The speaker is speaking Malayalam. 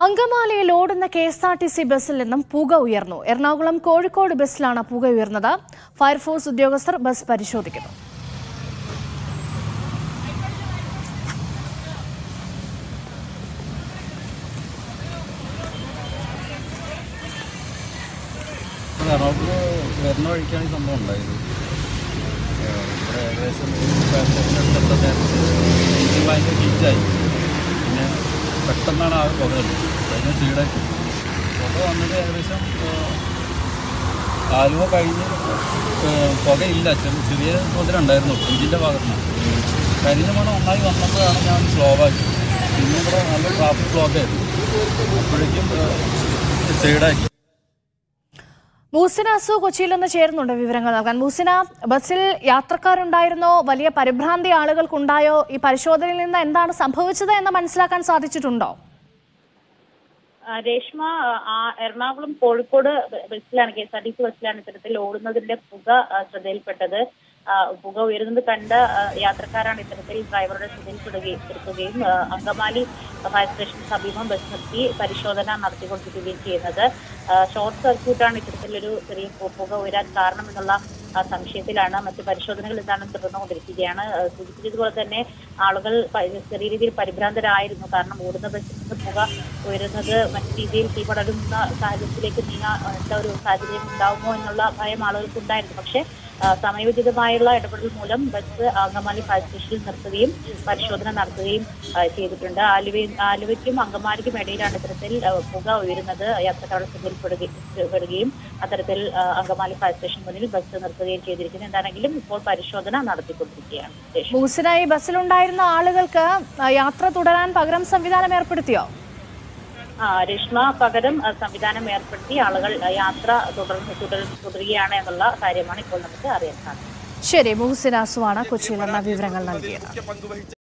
അങ്കമാലിയിൽ ഓടുന്ന K S R T C ബസ്സിൽ നിന്നും പുക ഉയർന്നു എറണാകുളം കോഴിക്കോട് ബസ്സിലാണ് പുക ഉയർന്നത് ഫയർഫോഴ്സ് ഉദ്യോഗസ്ഥർ ബസ് പരിശോധിക്കുന്നു എറണാകുളത്ത് വരുന്ന വഴിക്കാണ് ഈ സംഭവം ഉണ്ടായത് ഏഹ് ഇവിടെ ഏകദേശം പാസ്പോർട്ടിനടുത്തെത്താൻ നേരത്ത് എഞ്ചിൻ ഭയങ്കര ഹീറ്റായി പിന്നെ പെട്ടെന്നാണ് ആ പുക കണ്ടത് അതിന് സ്പീഡായി പുക വന്നത് ഏകദേശം ഏഹ്, ആലുവ കഴിഞ്ഞ് ഏഹ്, പുകയില്ല ചെറിയ ചെറിയ തോതിലുണ്ടായിരുന്നു എഞ്ചിൻ്റെ ഭാഗത്തുനിന്ന് കരിഞ്ഞ മണം നന്നായി വന്നപ്പോഴാണ് ഞാൻ സ്ലോ ആക്കി പിന്നെ ഇവിടെ നല്ല ട്രാഫിക് ബ്ലോക്ക് ആയിരുന്നു അപ്പോഴേക്കും സൈഡാക്കി മൂസിന അസു കൊച്ചിയിൽ നിന്ന് ചേരുന്നുണ്ട് വിവരങ്ങൾ നൽകാൻ മൂസിന ബസ്സിൽ യാത്രക്കാരുണ്ടായിരുന്നോ വലിയ പരിഭ്രാന്തി ആളുകൾക്കുണ്ടായോ ഈ പരിശോധനയിൽ നിന്ന് എന്താണ് സംഭവിച്ചത് എന്ന് മനസ്സിലാക്കാൻ സാധിച്ചിട്ടുണ്ടോ ആ, രേഷ്മ ആ, എറണാകുളം കോഴിക്കോട് ബ- ബസ്സിലാണ് K S R T C ബസ്സിലാണ് ഇത്തരത്തിൽ ഓടുന്നതിന്റെ പുക ആ, ശ്രദ്ധയിൽപ്പെട്ടത് ആ, പുക ഉയരുന്നത് കണ്ട ആ, യാത്രക്കാരാണ് ഇത്തരത്തിൽ ഡ്രൈവറുടെ ശ്രദ്ധയിൽപ്പെടുകയും പെടുത്തുകയും ആ, അങ്കമാലി ഫയർ സ്റ്റേഷന് സമീപം ബസ് നിർത്തി പരിശോധന നടത്തിക്കൊണ്ടിരിക്കുകയും ചെയ്യുന്നത് ആ, ഷോർട്ട് സർക്യൂട്ടാണ് ഇത്തരത്തിലൊരു ചെറിയ പു- പുക ഉയരാൻ കാരണമെന്നുള്ള ആ, സംശയത്തിലാണ് മറ്റ് പരിശോധനകൾ എന്താണ് തുടർന്നുകൊണ്ടിരിക്കുകയാണ് ആ, സൂചിപ്പിച്ചതുപോലെ തന്നെ ആളുകൾ പ- ചെറിയ രീതിയിൽ പരിഭ്രാന്തരായിരുന്നു കാരണം ഓടുന്ന ബസ്സിൽ നിന്ന് പുക ഉയരുന്നത് മറ്റു രീതിയിൽ തീ പടരുന്ന സാഹചര്യത്തിലേക്ക് നീങ്ങാൻ എന്താ ഒരു സാഹചര്യം ഉണ്ടാവുമോ എന്നുള്ള ഭയം ആളുകൾക്ക് ഉണ്ടായിരുന്നു പക്ഷേ ആ, സമയോചിതമായുള്ള ഇടപെടൽ മൂലം ബസ് അങ്കമാലി ഫയർ സ്റ്റേഷനിൽ നിർത്തുകയും പരിശോധന നടത്തുകയും ആ, ചെയ്തിട്ടുണ്ട് ആലുവ ആലുവയ്ക്കും അങ്കമാലിക്കും ഇടയിലാണ് ഇത്തരത്തിൽ ആ, പുക ഉയരുന്നത് യാത്രക്കാരുടെ ശ്രദ്ധയിൽപ്പെടുകയും അത്തരത്തിൽ ആ, അങ്കമാലി ഫയർ സ്റ്റേഷൻ മുന്നിൽ ബസ് നിർത്തുകയും ചെയ്തിരിക്കുന്നു എന്താണെങ്കിലും ഇപ്പോൾ പരിശോധന നടത്തിക്കൊണ്ടിരിക്കുകയാണ് ശേഷം മൂസിന ഈ ബസ്സിലുണ്ടായിരുന്ന ആളുകൾക്ക് ആ, യാത്ര തുടരാൻ പകരം സംവിധാനം ഏർപ്പെടുത്തിയോ ആ, രശ്മ പകരം ആ, സംവിധാനം ഏർപ്പെടുത്തി ആളുകൾ ആ, യാത്ര തുടർന്ന് തുടർ- തുടരുകയാണ് എന്നുള്ള കാര്യമാണ് ഇപ്പോൾ നമുക്ക് അറിയാൻ സാധിക്കുന്നത് ശരി മുഹസിന അസുവാണ് കൊച്ചിയിൽ നിന്ന് വിവരങ്ങൾ നൽകിയത്